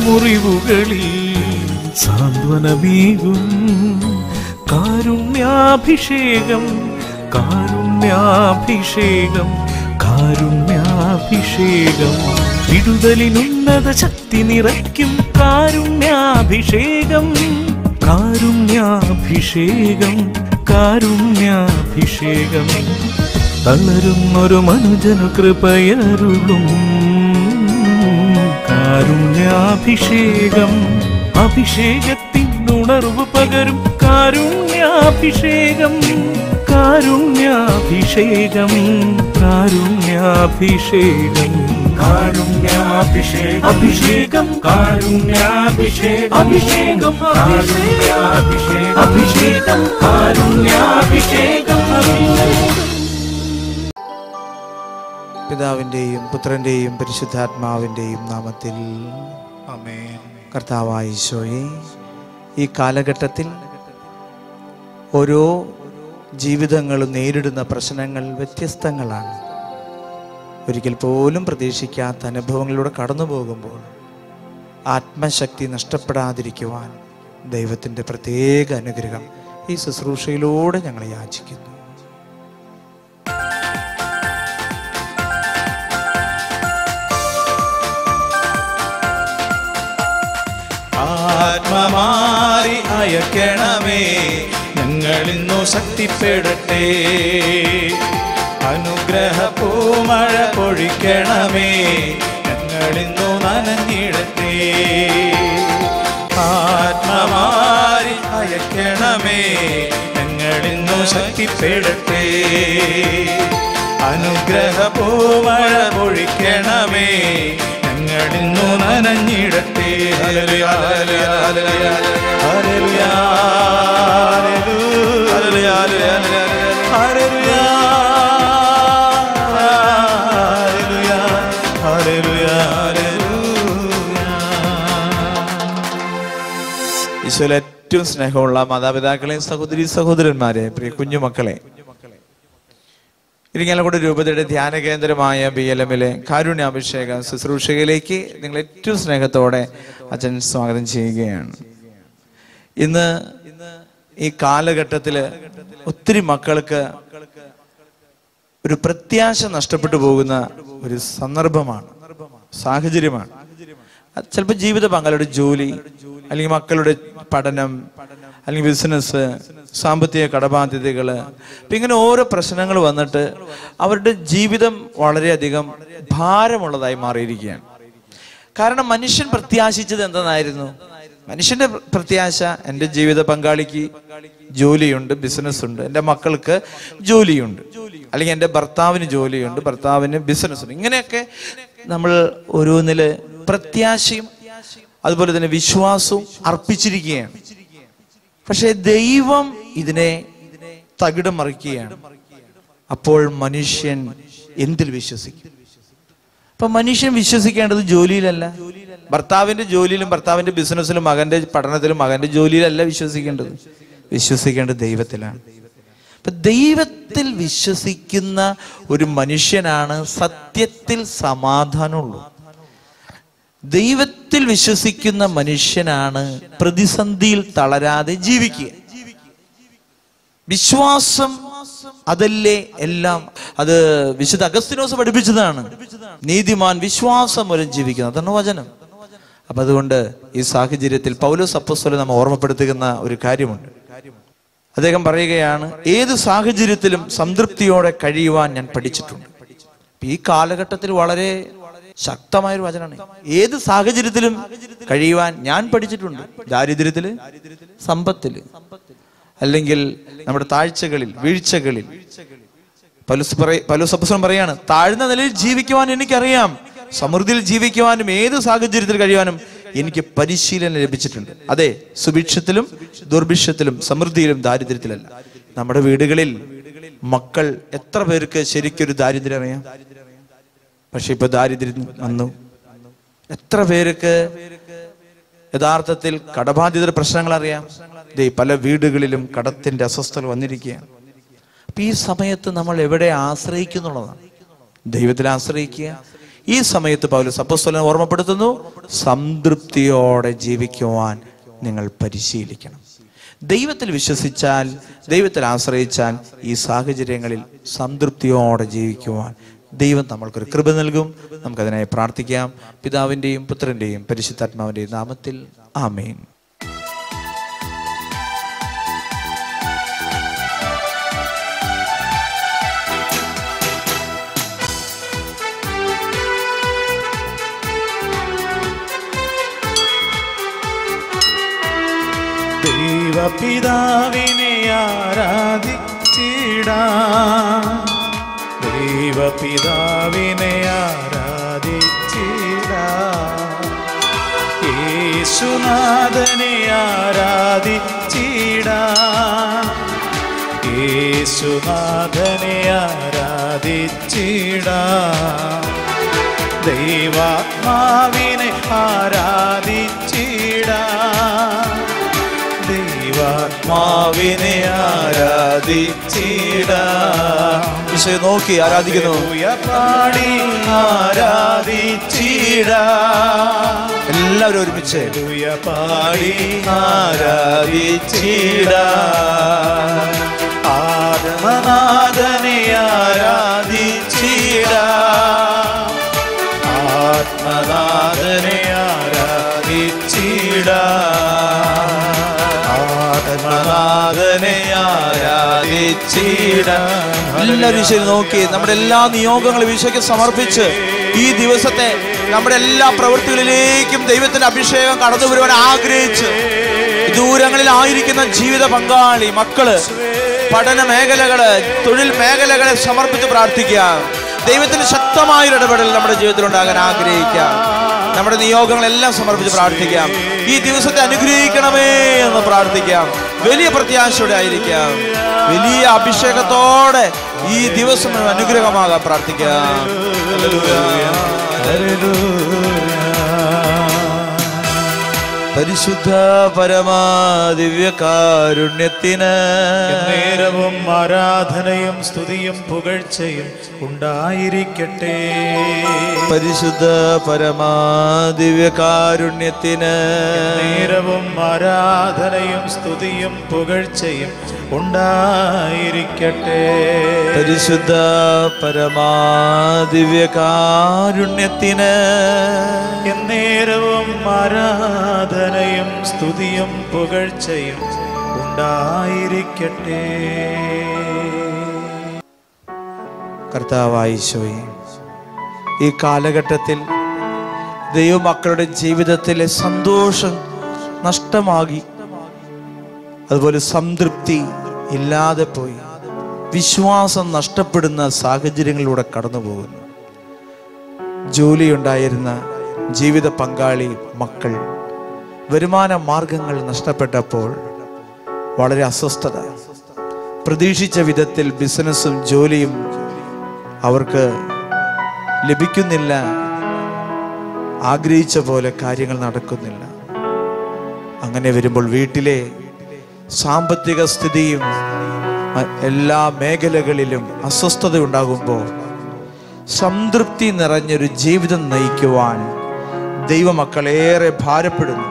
മുറിവുകളിൽ സാന്ത്വനമേകും കാരുണ്യാഭിഷേകം കാരുണ്യാഭിഷേകം കാരുണ്യാഭിഷേകം വിടുതലിനുന്നത ശക്തി നിറയ്ക്കും കാരുണ്യാഭിഷേകം കാരുണ്യാഭിഷേകം കാരുണ്യാഭിഷേകം തളരുന്നൊരു മനുജനു കൃപയരുളും കാരുണ്യാഭിഷേകം അഭിഷേകത്തിനുണർവ് പകരും കാരുണ്യാഭിഷേകം കാരുണ്യാഭിഷേകം കാരുണ്യാഭിഷേകം കാരുണ്യാഭിഷേകം അഭിഷേകം കാരുണ്യാഭിഷേകം അഭിഷേകം കാരുണ്യാഭിഷേകം അഭിഷേകം കാരുണ്യാഭിഷേകം അഭിഷേകം പിതാവിൻ്റെയും പുത്രൻ്റെയും പരിശുദ്ധാത്മാവിൻ്റെയും നാമത്തിൽ ആമേൻ കർത്താവായ ഈശോയെ ഈ കാലഘട്ടത്തിൽ ഓരോ ജീവിതങ്ങളും നേരിടുന്ന പ്രശ്നങ്ങൾ വ്യത്യസ്തങ്ങളാണ് ഒരിക്കൽ പോലും പ്രതീക്ഷിക്കാത്ത അനുഭവങ്ങളിലൂടെ കടന്നു പോകുമ്പോൾ ആത്മശക്തി നഷ്ടപ്പെടാതിരിക്കുവാൻ ദൈവത്തിൻ്റെ പ്രത്യേക അനുഗ്രഹം ഈ ശുശ്രൂഷയിലൂടെ ഞങ്ങൾ യാചിക്കുന്നു ആത്മമാരി അയക്കണമേ ഞങ്ങളിന്നു ശക്തിപ്പെടട്ടെ അനുഗ്രഹ പൂമഴ പൊഴിക്കണമേ ഞങ്ങളിന്നു നനഞ്ഞിടട്ടെ ആത്മമാരി അയക്കണമേ ഞങ്ങളിന്നു ശക്തിപ്പെടട്ടെ അനുഗ്രഹ പൂമഴ പൊഴിക്കണമേ ഞങ്ങളിന്നു നനഞ്ഞിടട്ടെ ഹല്ലേലൂയ, ഹല്ലേലൂയ, ഹല്ലേലൂയ, ഹല്ലേലൂയ, ഹല്ലേലൂയ, ഹല്ലേലൂയ, ഹല്ലേലൂയ, ഹല്ലേലൂയ, ഹല്ലേലൂയ. ഈശോയിൽ ഏറ്റവും സ്നേഹമുള്ള മാതാപിതാക്കളെ സഹോദരി സഹോദരന്മാരെ പ്രിയ കുഞ്ഞുമക്കളെ ഇരിങ്ങാലക്കുട രൂപതയുടെ ധ്യാന കേന്ദ്രമായ ബി എൽ എമ്മിലെ കാരുണ്യാഭിഷേക ശുശ്രൂഷയിലേക്ക് നിങ്ങൾ ഏറ്റവും സ്നേഹത്തോടെ അച്ഛൻ സ്വാഗതം ചെയ്യുകയാണ് ഇന്ന് ഈ കാലഘട്ടത്തില് ഒത്തിരി മക്കൾക്ക് ഒരു പ്രത്യാശ നഷ്ടപ്പെട്ടു പോകുന്ന ഒരു സന്ദർഭമാണ് സാഹചര്യമാണ് അത് ചിലപ്പോൾ ജീവിത പങ്കാളിയുടെ ജോലി അല്ലെങ്കിൽ മക്കളുടെ പഠനം അല്ലെങ്കിൽ ബിസിനസ് സാമ്പത്തിക കടബാധ്യതകൾ ഇപ്പം ഇങ്ങനെ ഓരോ പ്രശ്നങ്ങൾ വന്നിട്ട് അവരുടെ ജീവിതം വളരെയധികം ഭാരമുള്ളതായി മാറിയിരിക്കുകയാണ് കാരണം മനുഷ്യൻ പ്രത്യാശിച്ചത് എന്തെന്നായിരുന്നു മനുഷ്യന്റെ പ്ര- പ്രത്യാശ എൻ്റെ ജീവിത പങ്കാളിക്ക് ജോലിയുണ്ട് ബിസിനസ് ഉണ്ട് എൻ്റെ മക്കൾക്ക് ജോലിയുണ്ട് അല്ലെങ്കിൽ എൻ്റെ ഭർത്താവിന് ജോലിയുണ്ട് ഭർത്താവിന് ബിസിനസ് ഉണ്ട് ഇങ്ങനെയൊക്കെ നമ്മൾ ഓരോന്നില് പ്രത്യാശയും അതുപോലെ തന്നെ വിശ്വാസവും അർപ്പിച്ചിരിക്കുകയാണ് പക്ഷേ ദൈവം ഇതിനെ തകിടം മറിക്കുകയാണ് അപ്പോൾ മനുഷ്യൻ എന്തിൽ വിശ്വസിക്കും അപ്പൊ മനുഷ്യൻ വിശ്വസിക്കേണ്ടത് ജോലിയിലല്ല ഭർത്താവിന്റെ ജോലിയിലും ഭർത്താവിന്റെ ബിസിനസ്സിലും മകന്റെ പഠനത്തിലും മകന്റെ ജോലിയിലല്ല വിശ്വസിക്കേണ്ടത് വിശ്വസിക്കേണ്ടത് ദൈവത്തിലാണ് അപ്പൊ ദൈവത്തിൽ വിശ്വസിക്കുന്ന ഒരു മനുഷ്യനാണ് സത്യത്തിൽ സമാധാനമുള്ളൂ ദൈവത്തിൽ വിശ്വസിക്കുന്ന മനുഷ്യനാണ് പ്രതിസന്ധിയിൽ തളരാതെ ജീവിക്കുക വിശ്വാസം അതല്ലേ എല്ലാം അത് വിശുദ്ധ അഗസ്തിനോസ് പഠിപ്പിച്ചതാണ് നീതിമാൻ വിശ്വാസം മൂലം ജീവിക്കുന്നത് അതാണ് വചനം അപ്പൊ അതുകൊണ്ട് ഈ സാഹചര്യത്തിൽ പൗലോസ് അപ്പസ്വല നമ്മെ ഓർമ്മപ്പെടുത്തുന്ന ഒരു കാര്യമുണ്ട് അദ്ദേഹം പറയുകയാണ് ഏത് സാഹചര്യത്തിലും സംതൃപ്തിയോടെ കഴിയുവാൻ ഞാൻ പഠിച്ചിട്ടുണ്ട് ഇപ്പൊ ഈ കാലഘട്ടത്തിൽ വളരെ ശക്തമായ ഒരു വചനമാണ് ഏത് സാഹചര്യത്തിലും കഴിയുവാൻ ഞാൻ പഠിച്ചിട്ടുണ്ട് ദാരിദ്ര്യത്തില് സമ്പത്തില് അല്ലെങ്കിൽ നമ്മുടെ താഴ്ചകളിൽ വീഴ്ചകളിൽ പലുസ് പറയ പലുസപ്പസം പറയാണ് താഴ്ന്ന നിലയിൽ ജീവിക്കുവാൻ എനിക്കറിയാം സമൃദ്ധിയിൽ ജീവിക്കുവാനും ഏത് സാഹചര്യത്തിൽ കഴിയുവാനും എനിക്ക് പരിശീലനം ലഭിച്ചിട്ടുണ്ട് അതെ സുഭിക്ഷത്തിലും ദുർഭിക്ഷത്തിലും സമൃദ്ധിയിലും ദാരിദ്ര്യത്തിലല്ല നമ്മുടെ വീടുകളിൽ മക്കൾ എത്ര പേർക്ക് ശരിക്കൊരു ദാരിദ്ര്യം അറിയാം പക്ഷെ ഇപ്പൊ ദാരിദ്ര്യം വന്നു എത്ര പേർക്ക് യഥാർത്ഥത്തിൽ കടബാധ്യത പ്രശ്നങ്ങൾ അറിയാം ദേ പല വീടുകളിലും കടത്തിന്റെ അസ്വസ്ഥത വന്നിരിക്കുകയാണ് അപ്പൊ ഈ സമയത്ത് നമ്മൾ എവിടെ ആശ്രയിക്കുന്നുള്ളതാണ് ദൈവത്തിൽ ആശ്രയിക്കുക ഈ സമയത്ത് പൗലോസ് അപ്പോസ്തലനെ ഓർമ്മപ്പെടുത്തുന്നു സംതൃപ്തിയോടെ ജീവിക്കുവാൻ നിങ്ങൾ പരിശീലിക്കണം ദൈവത്തിൽ വിശ്വസിച്ചാൽ ദൈവത്തിൽ ആശ്രയിച്ചാൽ ഈ സാഹചര്യങ്ങളിൽ സംതൃപ്തിയോടെ ജീവിക്കുവാൻ ദൈവം നമ്മൾക്കൊരു കൃപ നൽകും നമുക്കതിനായി പ്രാർത്ഥിക്കാം പിതാവിൻ്റെയും പുത്രൻ്റെയും പരിശുദ്ധാത്മാവിൻ്റെയും നാമത്തിൽ ആമേൻ ദൈവപിതാവിനെ ആരാധിച്ചിടാ ദൈവപിതാവിനെ ആരാധിച്ചിടാ യേശുനാഥനെ ആരാധിച്ചിടാ യേശുനാഥനെ ആരാധിച്ചിടാ ദൈവാത്മാവിനെ ആരാധിച്ചിടാ ദൈവാത്മാവിനെ ആരാധിച്ചിടാ ഈശോയെ നോക്കി ആരാധിക്കുന്നു ഹല്ലേലൂയ പാടി ആരാധിച്ചിടാ എല്ലാവരും ഒരുമിച്ച് ഹല്ലേലൂയ പാടി ആരാധിച്ചിടാ ആത്മനാഥനെ ആരാധിച്ചിടാ ആത്മനാഥനെ ആരാധിച്ചിടാ ആത്മനാഥനെ ആരാധിച്ചിടാ എല്ലാവരും ഈശോയെ നോക്കി നമ്മുടെ എല്ലാ നിയോഗങ്ങളും ഈശോയ്ക്ക് സമർപ്പിച്ച് ഈ ദിവസത്തെ നമ്മുടെ എല്ലാ പ്രവൃത്തികളിലേക്കും ദൈവത്തിന്റെ അഭിഷേകം കടന്നു വരുവാൻ ആഗ്രഹിച്ച് ദൂരങ്ങളിൽ ആയിരിക്കുന്ന ജീവിത പങ്കാളി മക്കള് പഠന മേഖലകള് തൊഴിൽ മേഖലകളെ സമർപ്പിച്ച് പ്രാർത്ഥിക്കാം ദൈവത്തിന് ശക്തമായ ഒരു ഇടപെടൽ നമ്മുടെ ജീവിതത്തിൽ ഉണ്ടാകാൻ ആഗ്രഹിക്കാം നമ്മുടെ നിയോഗങ്ങളെല്ലാം സമർപ്പിച്ച് പ്രാർത്ഥിക്കാം ഈ ദിവസത്തെ അനുഗ്രഹിക്കണമേ എന്ന് പ്രാർത്ഥിക്കാം വലിയ പ്രത്യാശയോടെ ആയിരിക്കാം വലിയ അഭിഷേകത്തോടെ ഈ ദിവസം ഒരു അനുഗ്രഹമാകാൻ പ്രാർത്ഥിക്കാം പരിശുദ്ധ പരമാ ദിവ്യകാരുണ്യത്തിന് നേരവും ആരാധനയും സ്തുതിയും പുകഴ്ചയും ഉണ്ടായിരിക്കട്ടെ പരിശുദ്ധ പരമാ ദിവ്യകാരുണ്യത്തിന് നേരവും ആരാധനയും സ്തുതിയും പുകഴ്ചയും ഉണ്ടായിരിക്കട്ടെ പരിശുദ്ധ പരമാ ദിവ്യകാരുണ്യത്തിന് എന്നേരവും ആരാധനയും സ്തുതിയും പുകഴ്ചയും ഉണ്ടായിരിക്കട്ടെ കർത്താവായിശോയെ ഈ കാലഘട്ടത്തിൽ ദൈവമക്കളുടെ ജീവിതത്തിലെ സന്തോഷം നഷ്ടമാകി അതുപോലെ സംതൃപ്തി ഇല്ലാതെ പോയി വിശ്വാസം നഷ്ടപ്പെടുന്ന സാഹചര്യങ്ങളിലൂടെ കടന്നു പോകുന്നു ജോലിയുണ്ടായിരുന്ന ജീവിത പങ്കാളി മക്കൾ വരുമാന മാർഗങ്ങൾ നഷ്ടപ്പെട്ടപ്പോൾ വളരെ അസ്വസ്ഥത പ്രതീക്ഷിച്ച വിധത്തിൽ ബിസിനസ്സും ജോലിയും അവർക്ക് ലഭിക്കുന്നില്ല ആഗ്രഹിച്ച പോലെ കാര്യങ്ങൾ നടക്കുന്നില്ല അങ്ങനെ വരുമ്പോൾ വീട്ടിലെ സാമ്പത്തിക സ്ഥിതിയും മ- എല്ലാ മേഖലകളിലും അസ്വസ്ഥത ഉണ്ടാകുമ്പോൾ സംതൃപ്തി നിറഞ്ഞൊരു ജീവിതം നയിക്കുവാൻ ദൈവമക്കളേറെ ഭാരപ്പെടുന്നു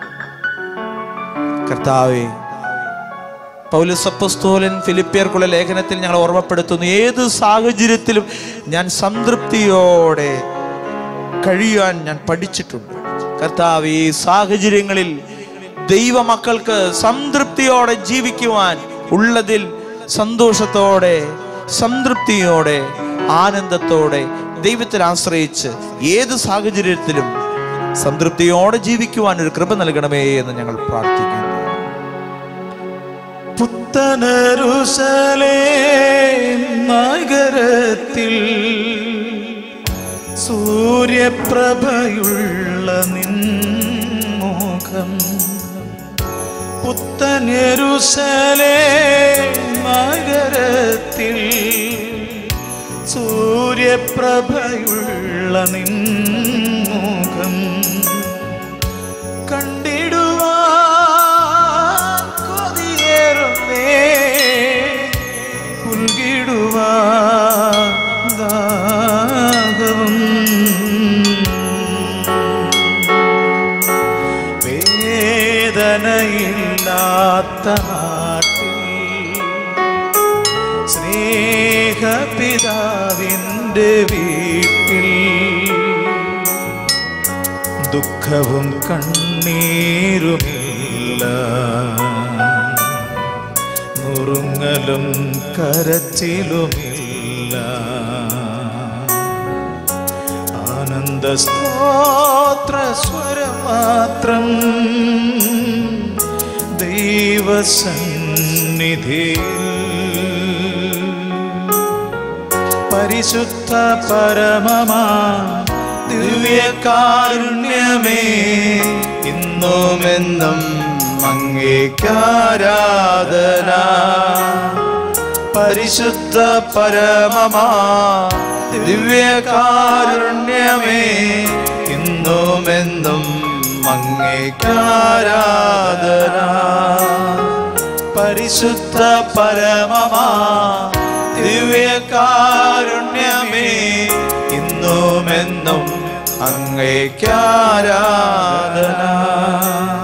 കർത്താവേ പൗലസപ്പസ്തോലൻ ഫിലിപ്പിയർക്കുള്ള ലേഖനത്തിൽ ഞങ്ങൾ ഓർമ്മപ്പെടുത്തുന്നു ഏത് സാഹചര്യത്തിലും ഞാൻ സംതൃപ്തിയോടെ കഴിയാൻ ഞാൻ പഠിച്ചിട്ടുണ്ട് കർത്താവ് ഈ സാഹചര്യങ്ങളിൽ ദൈവമക്കൾക്ക് സംതൃപ്തിയോടെ ജീവിക്കുവാൻ ഉള്ളതിൽ സന്തോഷത്തോടെ സംതൃപ്തിയോടെ ആനന്ദത്തോടെ ദൈവത്തിൽ ആശ്രയിച്ച് ഏത് സാഹചര്യത്തിലും സംതൃപ്തിയോടെ ജീവിക്കുവാൻ ഒരു കൃപ നൽകണമേ എന്ന് ഞങ്ങൾ പ്രാർത്ഥിക്കുന്നു പുത്തനരുസലേ നഗരത്തിൽ സൂര്യപ്രഭയുള്ള നിൻമുഖം പുത്തനരുസലേ നഗരത്തിൽ സൂര്യപ്രഭയുള്ള നിൻമുഖം കണ്ടിടുവാൻ കൊതിയേറുന്നേ പുൽകിടുവാൻ ദാഹവും ഇല്ലാത്ത നാട്ടിൽ സ്നേഹപിതാവിൻ്റെ വീട്ടിൽ ദുഃഖവും കണ്ണീരുമില്ല നുറുങ്ങലും കരച്ചിലുമില്ല ആനന്ദ സ്തോത്ര സ്വരം മാത്രം ദൈവസന്നിധിയിൽ പരിശുദ്ധ പരമമാ ദിവ്യകാരുണ്യമേ ഇന്നുമെന്നും അങ്ങേക്കാരാധന പരിശുദ്ധ പരമമാ ദിവ്യകാരുണ്യമേ ഇന്നുമെന്നും അങ്ങേക്കാരാധന പരിശുദ്ധ പരമമാ ദിവ്യകാരുണ്യമേ ഇന്നുമെന്നും അങ്ങേക്കാരാധന